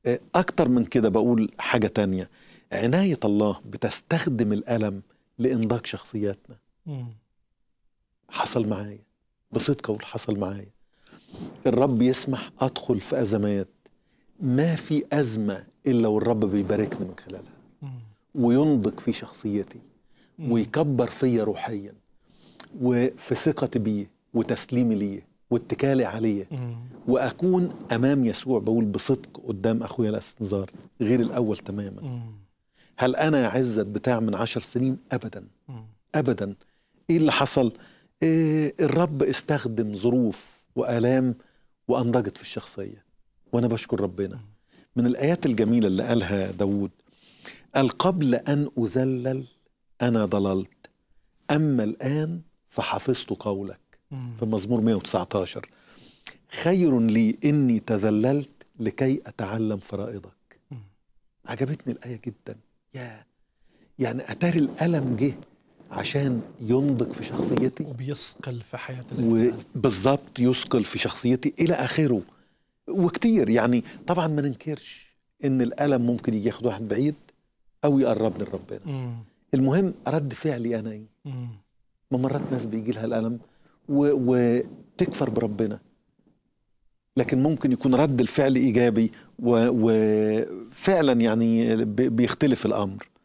أكتر من كده بقول حاجة تانية عناية الله بتستخدم الألم لإنضاج شخصياتنا مم. حصل معايا بصدق أقول حصل معايا الرب يسمح أدخل في أزمات ما في أزمة إلا والرب بيباركني من خلالها مم. وينضج في شخصيتي مم. ويكبر فيا روحيا وفي ثقتي بيه وتسليمي ليه واتكالي عليه مم. واكون امام يسوع بقول بصدق قدام اخويا الاستنظار غير الاول تماما مم. هل انا يا عزت بتاع من عشر سنين ابدا مم. ابدا ايه اللي حصل إيه الرب استخدم ظروف والام وانضجت في الشخصيه وانا بشكر ربنا من الايات الجميله اللي قالها داود قال قبل ان اذلل انا ضللت اما الان فحفظت قولك مم. في مزمور 119 خير لي اني تذللت لكي اتعلم فرائضك مم. عجبتني الايه جدا يا يعني اتاري الالم جه عشان ينضج في شخصيتي وبيثقل في حياة الإنسان وبالظبط يثقل في شخصيتي الى اخره وكتير يعني طبعا ما ننكرش ان الالم ممكن يجي ياخد واحد بعيد او يقربني لربنا مم. المهم رد فعلي انا ايه مم. ما مرات ناس بيجي لها الالم و... وتكفر بربنا لكن ممكن يكون رد الفعل ايجابي و... وفعلا يعني ب... بيختلف الامر